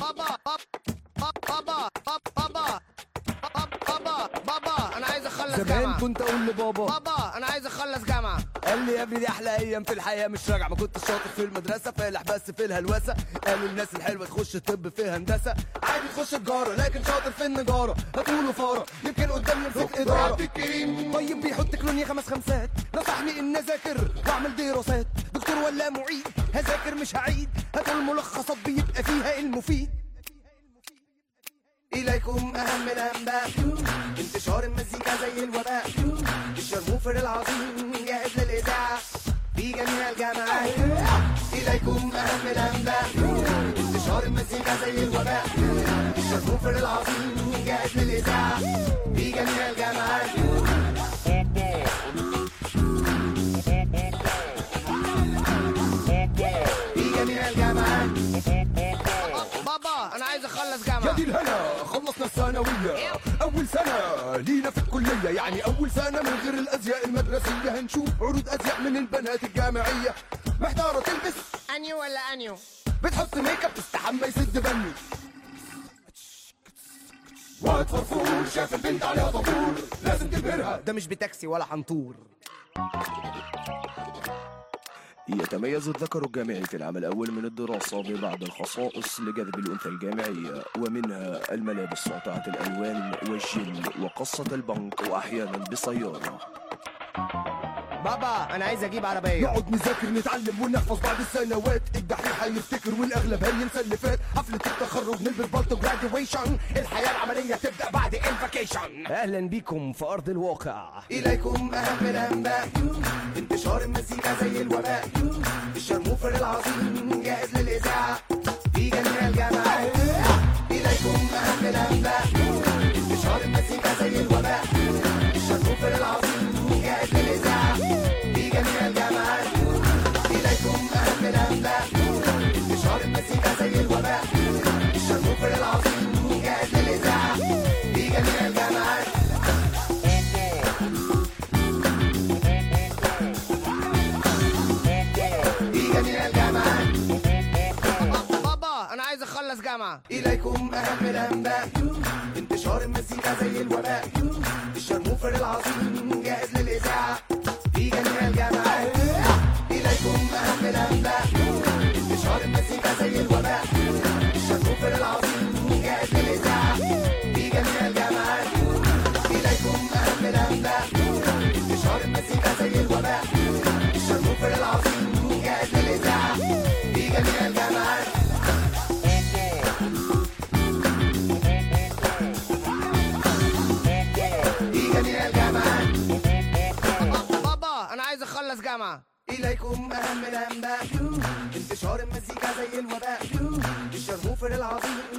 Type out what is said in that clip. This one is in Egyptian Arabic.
بابا بابا بابا بابا بابا انا عايز اخلص زمان جامعه كنت اقول لبابا بابا انا عايز اخلص جامعه قال لي يا ابني دي احلى ايام في الحياه مش راجع ما كنت شاطر في المدرسه فالح بس في الهلوسه قالوا الناس الحلوه تخش طب في هندسه عادي تخش تجاره لكن شاطر في النجاره هتقولوا فاره يمكن قدام يمسك اداره طيب بيحط كلونيا خمس خمسات نصحني ان اذاكر واعمل دراسات دكتور ولا معيد هذاكر مش هعيد هاتوا الملخصات بيبقى فيها المفيد إليكم أهم الأنباء انتشار المزيكا زي الوباء الشرموفر العظيم جاهز للإذاعة في جميع الجامعات إليكم أهم الأنباء انتشار المزيكا زي الوباء الشرموفر العظيم جاهز للإذاعة في جميع الجامعات في جميع الجامعات بابا انا عايز اخلص يا جامعه دي الهنا خلصنا الثانوية أول سنة لينا في الكلية يعني أول سنة من غير الأزياء المدرسية هنشوف عروض أزياء من البنات الجامعية محتارة تلبس انيو ولا انيو بتحط ميك اب تستحمى يسد بني واد فرفور شاف البنت عليها طابور لازم تبهرها ده مش بتاكسي ولا حنطور يتميز الذكر الجامعي في العام الأول من الدراسة ببعض الخصائص لجذب الأنثى الجامعية ومنها الملابس ساطعة الألوان والجل وقصة البنك وأحيانا بسيارة بابا انا عايز اجيب عربيه نقعد نذاكر نتعلم ونحفظ بعد السنوات الدحيح هيفتكر والاغلب هينسى اللي فات حفله التخرج نلبس بالطو جراديويشن الحياه العمليه تبدا بعد الفاكيشن اهلا بيكم في ارض الواقع اليكم اهم الانباء انتشار المزيكا زي الوباء الشرموفر العظيم جاهز للاذاعه في جميع الجامعات اليكم اهم الانباء انتشار المزيكا زي الوباء الشرموفر العظيم جاهز للاذاعه في جميع الجامعات اليكم اهم الانباء انتشار المزيكا زي الوباء الشرموفر العظيم جاهز للاذاعه في جميع الجامعات في جميع الجامعات بابا انا عايز اخلص جامعه إليكم أهم الأنباء انتشار المزيكا زي الوباء الشرموفر العظيم جاهز للإذاعة في جميع الجامعات إليكم أهم الأنباء انتشار المزيكا زي الوباء الشرموفر العظيم جاهز للإذاعة في جميع الجامعات إليكم أهم الأنباء انتشار المزيكا زي الوباء الشرموفر العظيم جاهز للإذاعة في جميع الجامعات في جميع الجامعات بابا انا عايز اخلص جامعه إليكم أهم الأنباء انتشار المزيكا زي الوباء الشرموفر العظيم